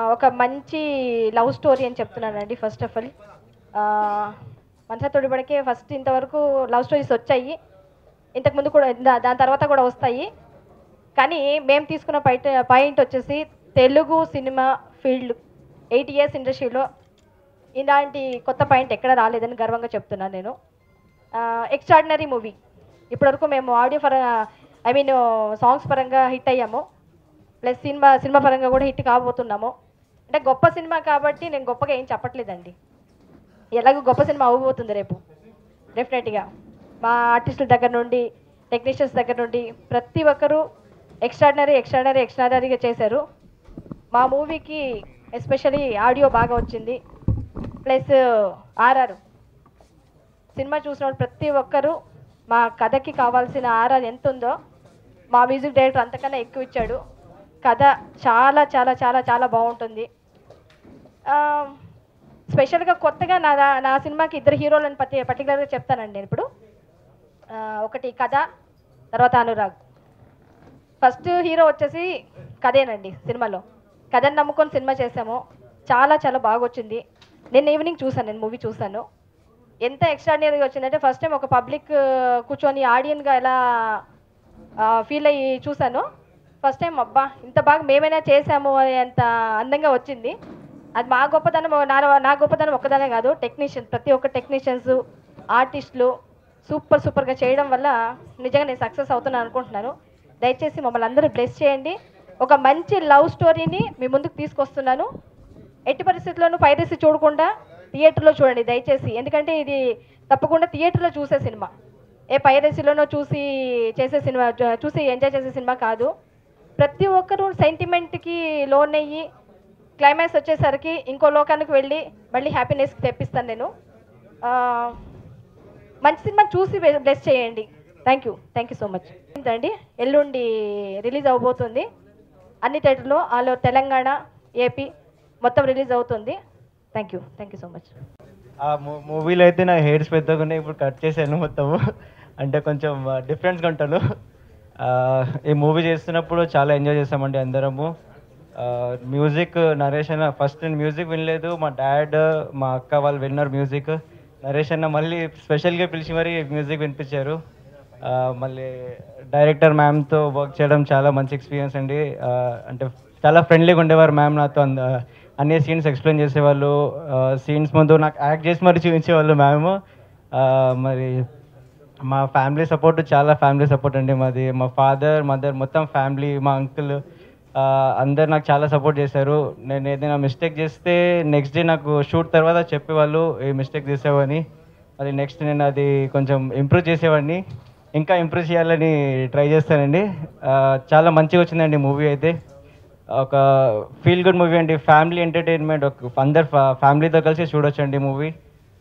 ఒక మంచి love story అని చెప్తున్నానండి ఫస్ట్ ఆఫ్ ఆల్ మనసా తొడిబడికే ఫస్ట్ ఇంతవరకు లవ్ స్టోరీస్ వచ్చాయి ఇంతకుముందు కూడా దా- దాని తర్వాత కూడా వస్తాయి కానీ మేము తీసుకున్న పాయింట్ పాయింట్ వచ్చేసి Telugu cinema field eight years ఇండస్ట్రీలో ఇలాంటి కొత్త పాయింట్ ఎక్కడ రాలేదని గర్వంగా చెప్తున్నాను నేను ఎక్స్ట్రాడినరీ మూవీ ఇప్పటివరకు మేము ఆడియో పర ఐ మీన్ సాంగ్స్ పరంగా హిట్ అయ్యాము ప్లస్ సినిమా సినిమా పరంగా కూడా హిట్ కాబోతున్నాము అంటే గొప్ప సినిమా కాబట్టి నేను గొప్పగా ఏం చెప్పట్లేదండి ఎలాగో గొప్ప సినిమా అవ్వబోతుంది రేపు డెఫినెట్గా మా ఆర్టిస్టుల దగ్గర నుండి టెక్నీషియన్స్ దగ్గర నుండి ప్రతి ఒక్కరూ ఎక్స్ట్రాడినరీ ఎక్స్ట్రాడినరీ ఎక్స్ట్రాడినరీగా చేశారు మా మూవీకి ఎస్పెషలీ ఆడియో బాగా వచ్చింది ప్లస్ ఆర్ఆర్ సినిమా చూసిన వాళ్ళు ప్రతి ఒక్కరూ మా కథకి కావాల్సిన ఆర్ఆర్ ఎంత ఉందో మా మ్యూజిక్ డైరెక్టర్ అంతకన్నా ఎక్కువ ఇచ్చాడు కథ చాలా చాలా చాలా చాలా బాగుంటుంది ఆ, స్పెషల్గా కొత్తగా నా నా సినిమాకి ఇద్దరు హీరోలను పర్టి పర్టికులర్గా చెప్తానండి నేను ఇప్పుడు ఆ, ఒకటి కథ తర్వాత అనురాగ్ ఫస్ట్ హీరో వచ్చేసి కథేనండి సినిమాలో కథని నమ్ముకొని సినిమా చేసాము చాలా చాలా బాగా వచ్చింది నేను ఈవినింగ్ చూసాను నేను మూవీ చూసాను ఎంత ఎక్స్ట్రాడినరీగా వచ్చిందంటే ఫస్ట్ టైం ఒక పబ్లిక్ కూర్చొని ఆడియన్గా ఎలా ఫీల్ అయ్యి చూశాను ఫస్ట్ టైం అబ్బా ఇంత బాగా మేమైనా చేసాము అని అంత అందంగా వచ్చింది అది మా గొప్పతనం నా నా గొప్పతనం ఒక్కదనే కాదు టెక్నీషియన్ ప్రతి ఒక్క టెక్నీషియన్స్ ఆర్టిస్టులు సూపర్ సూపర్గా చేయడం వల్ల నిజంగా నేను సక్సెస్ అవుతున్నాను అనుకుంటున్నాను దయచేసి మమ్మల్ని అందరూ బ్లెస్ చేయండి ఒక మంచి లవ్ స్టోరీని మీ ముందుకు తీసుకొస్తున్నాను ఎట్టి పరిస్థితుల్లోనూ పైరసీ చూడకుండా థియేటర్లో చూడండి దయచేసి ఎందుకంటే ఇది తప్పకుండా థియేటర్లో చూసే సినిమా ఏ పైరసీలోనో చూసి చేసే సినిమా చూ- చూసి ఎంజాయ్ చేసే సినిమా కాదు ప్రతి ఒక్కరూ సెంటిమెంట్కి లోన్ అయ్యి క్లైమాక్స్ వచ్చేసరికి ఇంకో లోకానికి వెళ్ళి మళ్ళీ హ్యాపీనెస్ తెప్పిస్తాను నేను ఆ, మంచి సినిమా చూసి బ్లెస్ చేయండి thank you thank you so much అండి ఎల్లుండి రిలీజ్ అవబోతుంది అన్ని థియేటర్లో ఆల్ ఓవర్ తెలంగాణ ఏపీ మొత్తం రిలీజ్ అవుతుంది thank you thank you so much ఆ మూ- మూవీలో అయితే నా హెయిర్స్ పెద్దగా ఉన్నాయి ఇప్పుడు కట్ చేశాను మొత్తము అంటే కొంచెం డిఫరెన్స్గా ఉంటాను ఆ, ఈ మూవీ చేస్తున్నప్పుడు చాలా ఎంజాయ్ చేస్తామండి అందరము మ్యూజిక్ నరేషన్ ఫస్ట్ నేను మ్యూజిక్ వినలేదు మా డాడ్ మా అక్క వాళ్ళు విన్నారు మ్యూజిక్ నరేష్ అన్న మళ్ళీ స్పెషల్గా పిలిచి మరీ మ్యూజిక్ వినిపించారు ఆ, మళ్ళీ డైరెక్టర్ మ్యామ్తో వర్క్ చేయడం చాలా మంచి ఎక్స్పీరియన్స్ అండి ఆ, అంటే చాలా ఫ్రెండ్లీగా ఉండేవారు మ్యామ్ నాతో అంద అన్ని సీన్స్ ఎక్స్ప్లెయిన్ చేసేవాళ్ళు సీన్స్ ముందు నాకు యాక్ట్ చేసి మరి చూపించేవాళ్ళు మ్యామ్ మరి మా ఫ్యామిలీ సపోర్ట్ చాలా ఫ్యామిలీ సపోర్ట్ అండి మాది మా ఫాదర్ మదర్ మొత్తం ఫ్యామిలీ మా అంకుల్ అందరు నాకు చాలా సపోర్ట్ చేశారు నేను ఏదైనా మిస్టేక్ చేస్తే నెక్స్ట్ డే నాకు షూట్ తర్వాత చెప్పేవాళ్ళు ఏ మిస్టేక్ చేసావని అది నెక్స్ట్ నేను అది కొంచెం ఇంప్రూవ్ చేసేవాడిని ఇంకా ఇంప్రూవ్ చేయాలని ట్రై చేస్తానండి ఆ, చాలా మంచిగా వచ్చిందండి మూవీ అయితే ఒక ఫీల్ గుడ్ మూవీ అండి ఫ్యామిలీ ఎంటర్టైన్మెంట్ ఒక అందరు ఫ్యామిలీతో కలిసి చూడొచ్చండి మూవీ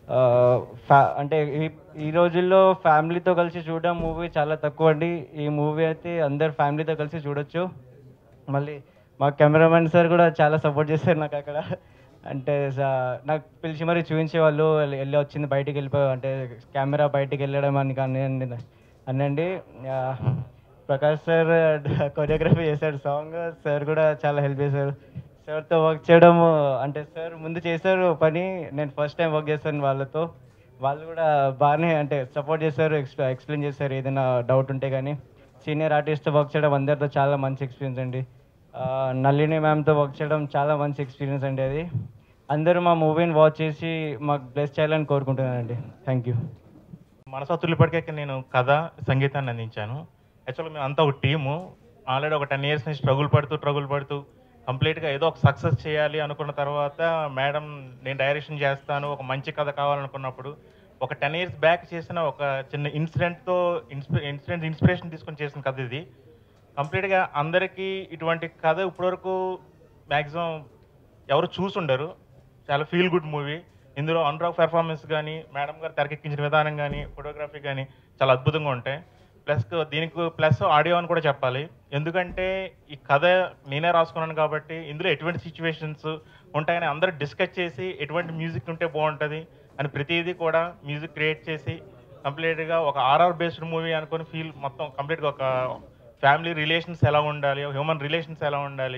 అంటే ఈ ఈ రోజుల్లో ఫ్యామిలీతో కలిసి చూడడం మూవీ చాలా తక్కువ అండి ఈ మూవీ అయితే అందరు ఫ్యామిలీతో కలిసి చూడొచ్చు మళ్ళీ మా కెమెరామెన్ సార్ కూడా చాలా సపోర్ట్ చేశారు నాకు అక్కడ అంటే స- నాకు పిలిచి మరీ చూపించేవాళ్ళు వెళ్ళి వెళ్ళి వచ్చింది బయటికి వెళ్ళిపోయి అంటే కెమెరా బయటికి వెళ్ళడం అని కానీ అన్ని- అనండి ఆ, ప్రకాష్ సార్ కొరియోగ్రఫీ చేశాడు సాంగ్ సార్ కూడా చాలా హెల్ప్ చేశారు సార్తో వర్క్ చేయడం అంటే సార్ ముందు చేశారు పని నేను ఫస్ట్ టైం వర్క్ చేశాను వాళ్ళతో వాళ్ళు కూడా బాగానే అంటే సపోర్ట్ చేశారు ఎక్స్ప్లె ఎక్స్ప్లెయిన్ చేశారు ఏదైనా డౌట్ ఉంటే కానీ సీనియర్ ఆర్టిస్ట్తో వర్క్ చేయడం అందరితో చాలా మంచి ఎక్స్పీరియన్స్ అండి ఆ, నళిని మ్యామ్తో వర్క్ చేయడం చాలా మంచి ఎక్స్పీరియన్స్ అండి అది అందరూ మా మూవీని వాచ్ చేసి మాకు బ్లెస్ చేయాలని కోరుకుంటున్నానండి థ్యాంక్ యూ మనసత్తులిప్పటికే నేను కథ సంగీతాన్ని అందించాను యాక్చువల్గా మేము అంతా ఒక టీము ఆల్రెడీ ఒక టెన్ ఇయర్స్ నుంచి స్ట్రగుల్ పడుతూ ట్రగుల్ పడుతూ కంప్లీట్గా ఏదో ఒక సక్సెస్ చేయాలి అనుకున్న తర్వాత మేడం నేను డైరెక్షన్ చేస్తాను ఒక మంచి కథ కావాలనుకున్నప్పుడు ఒక టెన్ ఇయర్స్ బ్యాక్ చేసిన ఒక చిన్న ఇన్సిడెంట్తో ఇన్స్పి ఇన్సిడెంట్ ఇన్స్పిరేషన్ తీసుకొని చేసిన కథ ఇది కంప్లీట్గా అందరికీ ఇటువంటి కథ ఇప్పటివరకు మ్యాక్సిమం ఎవరు చూసుండరు చాలా ఫీల్ గుడ్ మూవీ ఇందులో అనురాగ్ పెర్ఫార్మెన్స్ కానీ మేడం గారు తెరకెక్కించిన విధానం కానీ ఫోటోగ్రఫీ కానీ చాలా అద్భుతంగా ఉంటాయి ప్లస్ దీనికి ప్లస్ ఆడియో అని కూడా చెప్పాలి ఎందుకంటే ఈ కథ నేనే రాసుకున్నాను కాబట్టి ఇందులో ఎటువంటి సిచ్యువేషన్స్ ఉంటాయని అందరూ డిస్కస్ చేసి ఎటువంటి మ్యూజిక్ ఉంటే బాగుంటుంది అని ప్రతిదీ కూడా మ్యూజిక్ క్రియేట్ చేసి కంప్లీట్గా ఒక ఆర్ఆర్ బేస్డ్ మూవీ అనుకుని ఫీల్ మొత్తం కంప్లీట్గా ఒక ఫ్యామిలీ రిలేషన్స్ ఎలా ఉండాలి హ్యూమన్ రిలేషన్స్ ఎలా ఉండాలి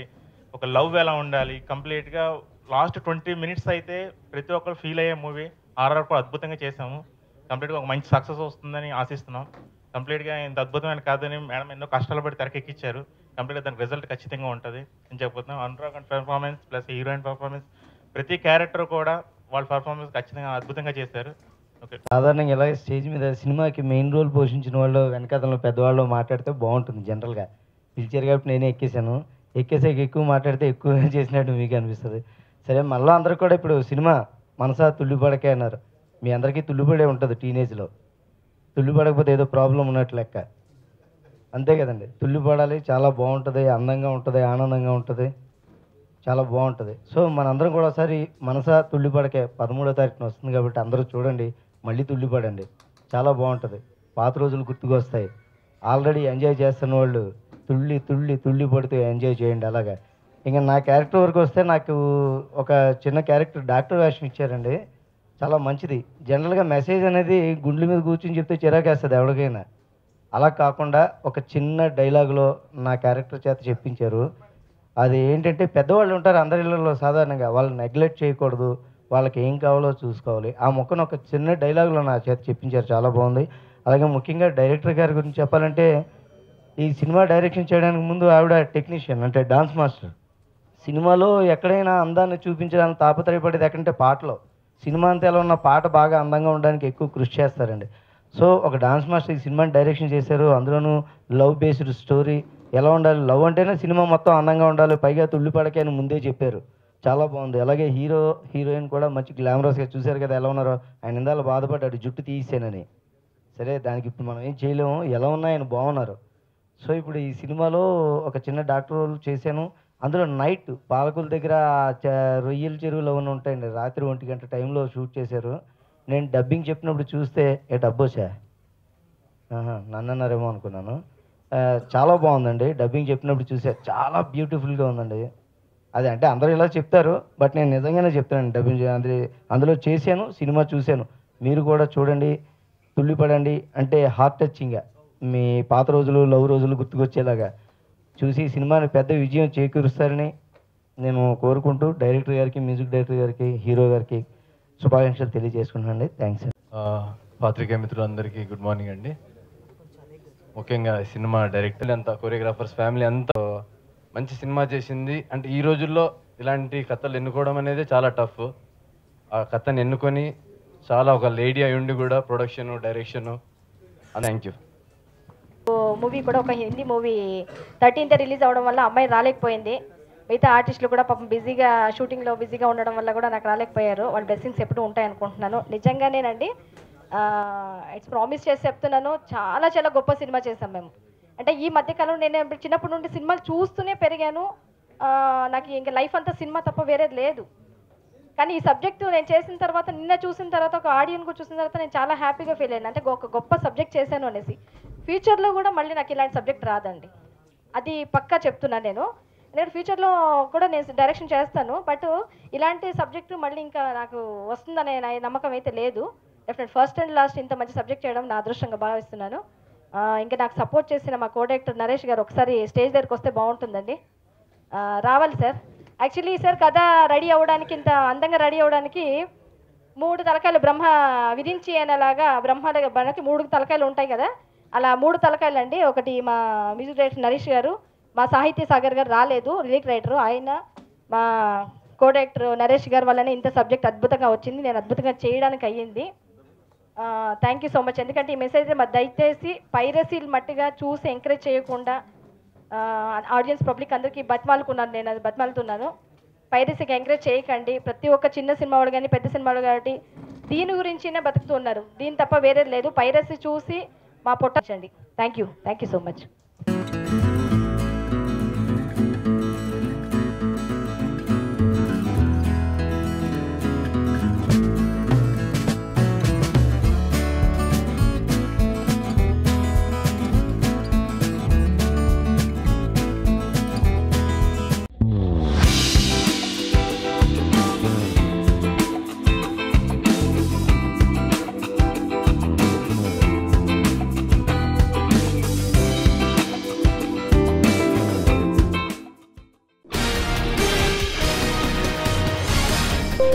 ఒక లవ్ ఎలా ఉండాలి కంప్లీట్గా లాస్ట్ ట్వంటీ మినిట్స్ అయితే ప్రతి ఒక్కరు ఫీల్ అయ్యే మూవీ ఆర్ఆర్ కూడా అద్భుతంగా చేసాము కంప్లీట్గా ఒక మంచి సక్సెస్ వస్తుందని ఆశిస్తున్నాం కంప్లీట్గా ఇంత అద్భుతమైన కాదని మేడం ఎన్నో కష్టాలు పడి తెరకెక్కించారు కంప్లీట్గా దానికి రిజల్ట్ ఖచ్చితంగా ఉంటుంది అని చెప్పబోతున్నాం Anurag performance plus heroine performance ప్రతి క్యారెక్టర్ కూడా వాళ్ళ పర్ఫార్మెన్స్ ఖచ్చితంగా అద్భుతంగా చేశారు ఓకే సాధారణంగా ఇలాగే స్టేజ్ మీద సినిమాకి మెయిన్ రోల్ పోషించిన వాళ్ళు వెనకాతలో పెద్దవాళ్ళు మాట్లాడితే బాగుంటుంది జనరల్గా పిలిచారు కాబట్టి నేనే ఎక్కేసాను ఎక్కేసాక ఎక్కువ మాట్లాడితే ఎక్కువ చేసినట్టు మీకు అనిపిస్తుంది సరే మళ్ళీ అందరూ కూడా ఇప్పుడు సినిమా మనసా తుల్లిపడకే అన్నారు మీ అందరికీ తుల్లిపడే ఉంటుంది టీనేజ్లో తుల్లిపడకపోతే ఏదో ప్రాబ్లం ఉన్నట్టు లెక్క అంతే కదండి తుల్లిపడాలి చాలా బాగుంటుంది అందంగా ఉంటుంది ఆనందంగా ఉంటుంది చాలా బాగుంటుంది సో మనందరం కూడా ఒకసారి మనసా తుల్లిపడకే పదమూడో తారీఖున వస్తుంది కాబట్టి అందరూ చూడండి మళ్ళీ తుల్లిపడండి చాలా బాగుంటుంది పాత రోజులు గుర్తుకొస్తాయి ఆల్రెడీ ఎంజాయ్ చేస్తున్న వాళ్ళు తుళ్ళి తుళ్ళి తుళ్ళి పడుతూ ఎంజాయ్ చేయండి అలాగా ఇంకా నా క్యారెక్టర్ వరకు వస్తే నాకు ఒక చిన్న క్యారెక్టర్ డాక్టర్ వేషం ఇచ్చారండి చాలా మంచిది జనరల్గా మెసేజ్ అనేది గుండెల మీద కూర్చొని చెప్తే చిరాకేస్తుంది ఎవరికైనా అలా కాకుండా ఒక చిన్న డైలాగులో నా క్యారెక్టర్ చేత చెప్పించారు అది ఏంటంటే పెద్దవాళ్ళు ఉంటారు అందరి ఇళ్ళలో సాధారణంగా వాళ్ళు నెగ్లెక్ట్ చేయకూడదు వాళ్ళకి ఏం కావాలో చూసుకోవాలి ఆ మొక్కను ఒక చిన్న డైలాగులో నా చేత చెప్పించారు చాలా బాగుంది అలాగే ముఖ్యంగా డైరెక్టర్ గారి గురించి చెప్పాలంటే ఈ సినిమా డైరెక్షన్ చేయడానికి ముందు ఆవిడ టెక్నీషియన్ అంటే డాన్స్ మాస్టర్ సినిమాలో ఎక్కడైనా అందాన్ని చూపించడానికి తాపత్రయపడేది ఎక్కడంటే పాటలో సినిమా అంతా ఎలా ఉన్న పాట బాగా అందంగా ఉండడానికి ఎక్కువ కృషి చేస్తారండి సో ఒక డాన్స్ మాస్టర్ ఈ సినిమాని డైరెక్షన్ చేశారు అందులోనూ లవ్ బేస్డ్ స్టోరీ ఎలా ఉండాలి లవ్ అంటేనే సినిమా మొత్తం అందంగా ఉండాలి పైగా తుళ్ళిపడకే అని ముందే చెప్పారు చాలా బాగుంది అలాగే హీరో హీరోయిన్ కూడా మంచి గ్లామరస్గా చూశారు కదా ఎలా ఉన్నారో ఆయన ఇందాల బాధపడ్డాడు జుట్టు తీసానని సరే దానికి ఇప్పుడు మనం ఏం చేయలేము ఎలా ఉన్నా ఆయన బాగున్నారు సో ఇప్పుడు ఈ సినిమాలో ఒక చిన్న డాక్టర్ రోల్ చేశాను అందులో నైట్ పాలకుల దగ్గర ఆ చ- రొయ్యల చెరువులో ఉన్న ఉంటాయండి రాత్రి ఒంటి గంట టైంలో షూట్ చేశారు నేను డబ్బింగ్ చెప్పినప్పుడు చూస్తే ఏ డబ్బోసా ఆహా, నన్ను అన్నారేమో అనుకున్నాను ఆ, చాలా బాగుందండి డబ్బింగ్ చెప్పినప్పుడు చూసా చాలా బ్యూటిఫుల్గా ఉందండి అది అంటే అందరూ ఇలా చెప్తారు బట్ నేను నిజంగానే చెప్తాను డబ్బింగ్ చే- అందులో అందులో చేశాను సినిమా చూశాను మీరు కూడా చూడండి తుల్లిపడండి అంటే హార్ట్ టచింగ్గా మీ పాత రోజులు లవ్ రోజులు గుర్తుకొచ్చేలాగా చూసి ఈ సినిమాని పెద్ద విజయం చేకూరుస్తారని నేను కోరుకుంటూ డైరెక్టర్ గారికి మ్యూజిక్ డైరెక్టర్ గారికి హీరో గారికి శుభాకాంక్షలు తెలియజేసుకుంటున్నాను థ్యాంక్స్ ఆ, పాత్రికేయ మిత్రులందరికీ గుడ్ మార్నింగ్ అండి ముఖ్యంగా సినిమా డైరెక్టర్ అంతా కొరియోగ్రాఫర్స్ ఫ్యామిలీ అంతా మంచి సినిమా చేసింది అంటే ఈ రోజుల్లో ఇలాంటి కథలు ఎన్నుకోవడం అనేది చాలా టఫ్ ఆ కథని ఎన్నుకొని చాలా ఒక లేడీ అయి ఉండి కూడా production direction thank you movie కూడా ఒక హిందీ మూవీ థర్టీన్త్ రిలీజ్ అవడం వల్ల అమ్మాయి రాలేకపోయింది మిగతా ఆర్టిస్టులు కూడా పాపం బిజీగా షూటింగ్లో బిజీగా ఉండడం వల్ల కూడా నాకు రాలేకపోయారు వాళ్ళ బ్లెస్సింగ్స్ ఎప్పుడూ ఉంటాయి అనుకుంటున్నాను నిజంగానేనండి ఇట్స్ ప్రామిస్ చేసి చెప్తున్నాను చాలా చాలా గొప్ప సినిమా చేసాం మేము అంటే ఈ మధ్యకాలంలో నేను ఇప్పుడు చిన్నప్పటి నుండి సినిమాలు చూస్తూనే పెరిగాను ఆ, నాకు ఇంకా లైఫ్ అంతా సినిమా తప్ప వేరేది లేదు కానీ ఈ సబ్జెక్ట్ నేను చేసిన తర్వాత నిన్న చూసిన తర్వాత ఒక ఆడియన్ కూడా చూసిన తర్వాత నేను చాలా హ్యాపీగా ఫీల్ అయ్యాను అంటే ఒక గొప్ప సబ్జెక్ట్ చేశాను అనేసి ఫ్యూచర్లో కూడా మళ్ళీ నాకు ఇలాంటి సబ్జెక్ట్ రాదండి అది పక్కా చెప్తున్నాను నేను నేను ఫ్యూచర్లో కూడా నేను డైరెక్షన్ చేస్తాను బట్ ఇలాంటి సబ్జెక్టు మళ్ళీ ఇంకా నాకు వస్తుందనే నా నమ్మకం అయితే లేదు డెఫినెట్ ఫస్ట్ అండ్ లాస్ట్ ఇంత మంచి సబ్జెక్ట్ చేయడం నా అదృష్టంగా భావిస్తున్నాను ఆ, ఇంకా నాకు సపోర్ట్ చేసిన మా కో డైరెక్టర్ నరేష్ గారు ఒకసారి స్టేజ్ దగ్గరికి వస్తే బాగుంటుందండి ఆ, రావాలి సార్ యాక్చువల్లీ సార్ కథ రెడీ అవ్వడానికి ఇంత అందంగా రెడీ అవ్వడానికి మూడు తలకాయలు బ్రహ్మ విరించి అనేలాగా బ్రహ్మ దగ్గర మనకి మూడు తలకాయలు ఉంటాయి కదా అలా మూడు తలకాయలు అండి ఒకటి మా మ్యూజిక్ డైరెక్టర్ నరేష్ గారు మా సాహితీ సాగర్ గారు రాలేదు లిరిక్ రైటరు ఆయన మా కో డైరెక్టర్ నరేష్ గారు వల్లనే ఇంత సబ్జెక్ట్ అద్భుతంగా వచ్చింది నేను అద్భుతంగా చేయడానికి అయ్యింది థ్యాంక్ యూ సో మచ్ ఎందుకంటే ఈ మెసేజ్ మరి దయచేసి పైరసీలు మట్టిగా చూసి ఎంకరేజ్ చేయకుండా ఆడియన్స్ పబ్లిక్ అందరికీ బతిమాలుకున్నాను నేను అది బతిమాలుతున్నాను పైరసీకి ఎంకరేజ్ చేయకండి ప్రతి ఒక్క చిన్న సినిమా వాడు కానీ పెద్ద సినిమా వాడు కాబట్టి దీని గురించినే బతుకుతున్నారు దీని తప్ప వేరేది లేదు పైరసీ చూసి మా పొట్టండి thank you thank you so much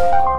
thank you